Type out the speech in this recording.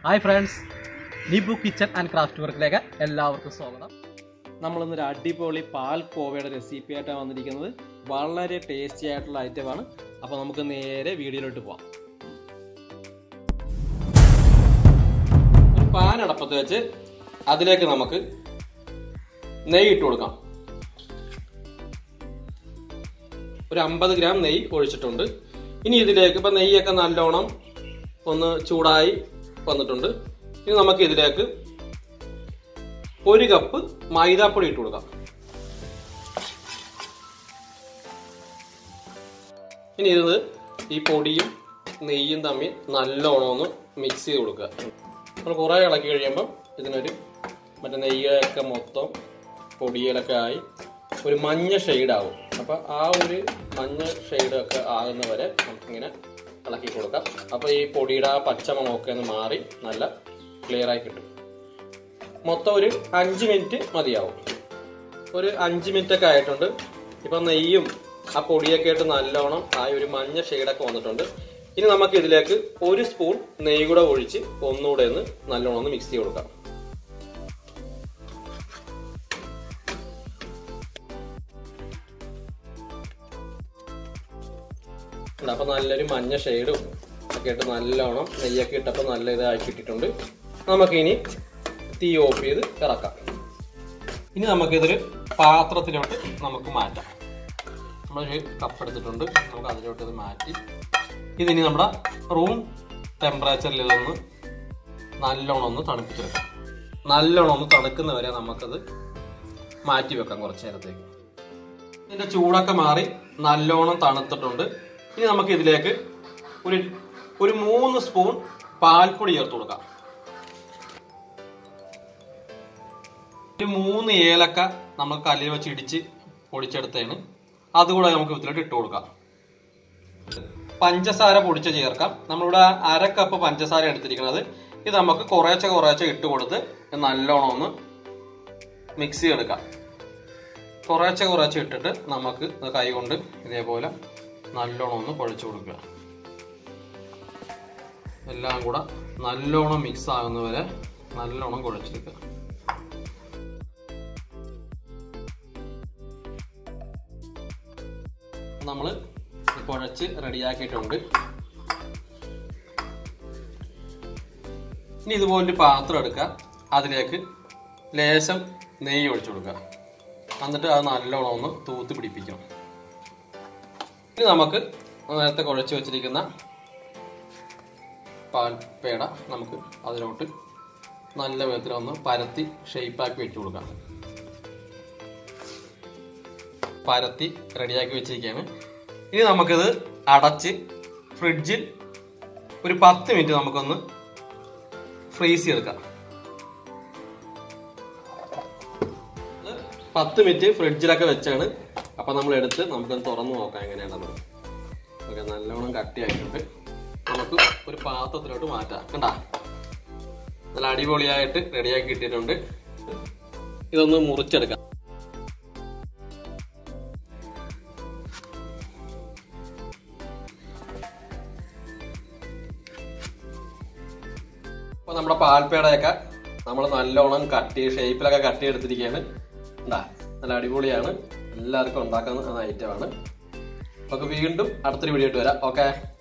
hi friends Nibu kitchen and craft വർക്കിലേക്ക് എല്ലാവർക്കും സ്വാഗതം നമ്മളിന്നൊരു അടിപൊളി പാൽ കോവയുടെ റെസിപ്പി ആയിട്ടാണ് വന്നിരിക്കുന്നത് വളരെ ടേസ്റ്റി ആയിട്ടുള്ള ഐറ്റമാണ് അപ്പോൾ നമുക്ക് നേരെ വീഡിയോയിലോട്ട് പോവാം ഒരു പാൻ അടപ്പത്ത് വെച്ച് അതിലേക്ക് നമുക്ക് നെയ്യ് ഇട്ട് കൊടുക്കാം ഒരു അമ്പത് ഗ്രാം നെയ്യ് ഒഴിച്ചിട്ടുണ്ട് ഇനി ഇതിലേക്ക് ഇപ്പം നെയ്യൊക്കെ നല്ലോണം ഒന്ന് ചൂടായി വന്നിട്ടുണ്ട് ഇനി നമുക്ക് ഇതിലേക്ക് ഒരു കപ്പ് മൈദാപ്പൊടി ഇട്ട് കൊടുക്കാം ഇനി ഇത് ഈ പൊടിയും നെയ്യും തമ്മിൽ നല്ലോണം ഒന്ന് മിക്സ് ചെയ്ത് കൊടുക്കുക നമ്മൾ കുറേ ഇളക്കി കഴിയുമ്പം ഇതിനൊരു മറ്റേ നെയ്യൊക്കെ മൊത്തം പൊടിയിലൊക്കെ ആയി ഒരു മഞ്ഞ ഷെയ്ഡാവും അപ്പോൾ ആ ഒരു മഞ്ഞ ഷെയ്ഡൊക്കെ ആകുന്ന വരെ നമുക്കിങ്ങനെ ഇളക്കി കൊടുക്കാം അപ്പോൾ ഈ പൊടിയുടെ ആ പച്ചമണമൊക്കെ ഒന്ന് മാറി നല്ല ക്ലിയർ ആയി കിട്ടും മൊത്തം ഒരു അഞ്ച് മിനിറ്റ് മതിയാവും ഒരു അഞ്ച് മിനിറ്റ് ഒക്കെ ആയിട്ടുണ്ട് ഇപ്പം നെയ്യും ആ പൊടിയൊക്കെ ആയിട്ട് നല്ലോണം ആ ഒരു മഞ്ഞ ഷെയ്ഡൊക്കെ വന്നിട്ടുണ്ട് ഇനി നമുക്ക് ഇതിലേക്ക് ഒരു സ്പൂൺ നെയ്യ് കൂടെ ഒഴിച്ച് ഒന്നുകൂടെ ഒന്ന് നല്ലോണം ഒന്ന് മിക്സ് ചെയ്ത് കൊടുക്കാം അപ്പൊ നല്ലൊരു മഞ്ഞ ഷെയ്ഡും ഒക്കെ ഇട്ട് നല്ലോണം നെയ്യൊക്കെ ഇട്ടപ്പോൾ നല്ല ഇതാക്കി ഇട്ടിട്ടുണ്ട് നമുക്കിനി തീ ഓഫ് ചെയ്ത് ഇറക്കാം ഇനി നമുക്കിതൊരു പാത്രത്തിലോട്ട് നമുക്ക് മാറ്റാം നമ്മളൊരു കപ്പ് എടുത്തിട്ടുണ്ട് നമുക്ക് അതിലോട്ട് ഇത് മാറ്റി ഇതിനി നമ്മുടെ റൂം ടെമ്പറേച്ചറിൽ ഇതൊന്ന് നല്ലോണം ഒന്ന് തണുപ്പിച്ചെടുക്കാം നല്ലോണം ഒന്ന് തണുക്കുന്നവരെ നമുക്കത് മാറ്റി വെക്കാം കുറച്ച് നേരത്തേക്ക് ഇതിന്റെ ചൂടൊക്കെ മാറി നല്ലോണം തണുത്തിട്ടുണ്ട് ഇനി നമുക്ക് ഇതിലേക്ക് ഒരു ഒരു മൂന്ന് സ്പൂൺ പാൽപ്പൊടി ചേർത്ത് കൊടുക്കാം ഒരു മൂന്ന് ഏലക്ക നമ്മൾ കല്ലിൽ വെച്ച് ഇടിച്ച് പൊടിച്ചെടുത്തതാണ് അതുകൂടെ നമുക്ക് ഇതിലോട്ട് ഇട്ട് കൊടുക്കാം പഞ്ചസാര പൊടിച്ച് ചേർക്കാം നമ്മളിവിടെ അര കപ്പ് പഞ്ചസാര എടുത്തിരിക്കുന്നത് ഇത് നമുക്ക് കുറേശ്ശെ കുറേശ്ശെ ഇട്ട് കൊടുത്ത് നല്ലോണം ഒന്ന് മിക്സ് ചെയ്തെടുക്കാം കുറേശ്ശെ കുറേശ്ശെ ഇട്ടിട്ട് നമുക്ക് കൈ കൊണ്ട് ഇതേപോലെ നല്ലോണം ഒന്ന് കുഴച്ച് കൊടുക്കുക എല്ലാം കൂടെ നല്ലോണം മിക്സ് ആകുന്നവരെ നല്ലോണം കുഴച്ചെടുക്കുക നമ്മൾ കുഴച്ച് റെഡിയാക്കിയിട്ടുണ്ട് ഇനി ഇതുപോലൊരു പാത്രം എടുക്കുക അതിലേക്ക് ലേശം നെയ്യ് ഒഴിച്ചു കൊടുക്കുക എന്നിട്ട് അത് നല്ലോണം ഒന്ന് തൂത്ത് പിടിപ്പിക്കണം ഇനി നമുക്ക് നേരത്തെ കുഴച്ച് വെച്ചിരിക്കുന്ന പാൽപ്പേട നമുക്ക് അതിലോട്ട് നല്ല വിധത്തിൽ ഒന്ന് പരത്തി ഷേപ്പാക്കി വെച്ച് കൊടുക്കാം പരത്തി റെഡിയാക്കി വെച്ചിരിക്കുകയാണ് ഇനി നമുക്കിത് അടച്ച് ഫ്രിഡ്ജിൽ ഒരു പത്ത് മിനിറ്റ് നമുക്കൊന്ന് ഫ്രീസ് ചെയ്തെടുക്കാം ഇത് പത്ത് മിനിറ്റ് ഫ്രിഡ്ജിലൊക്കെ വെച്ചാണ് അപ്പൊ നമ്മൾ എടുത്ത് നമുക്കൊന്ന് തുറന്നു നോക്കാം എങ്ങനെയാണെന്ന് ഓക്കെ നല്ലോണം കട്ടിയായിട്ടുണ്ട് നമുക്ക് ഒരു പാത്രത്തിലോട്ട് മാറ്റാം കണ്ട നല്ല അടിപൊളിയായിട്ട് റെഡിയാക്കി കിട്ടിയിട്ടുണ്ട് ഇതൊന്ന് മുറിച്ചെടുക്കാം അപ്പൊ നമ്മുടെ പാൽപ്പേടയൊക്കെ നമ്മൾ നല്ലോണം കട്ടി ഷേപ്പിലൊക്കെ കട്ടി എടുത്തിരിക്കുകയാണ് ഉണ്ടാ നല്ല അടിപൊളിയാണ് എല്ലാവർക്കും ഉണ്ടാക്കുന്ന ഐറ്റമാണ് നമുക്ക് വീണ്ടും അടുത്തൊരു വീഡിയോ ആയിട്ട് വരാം ഓക്കെ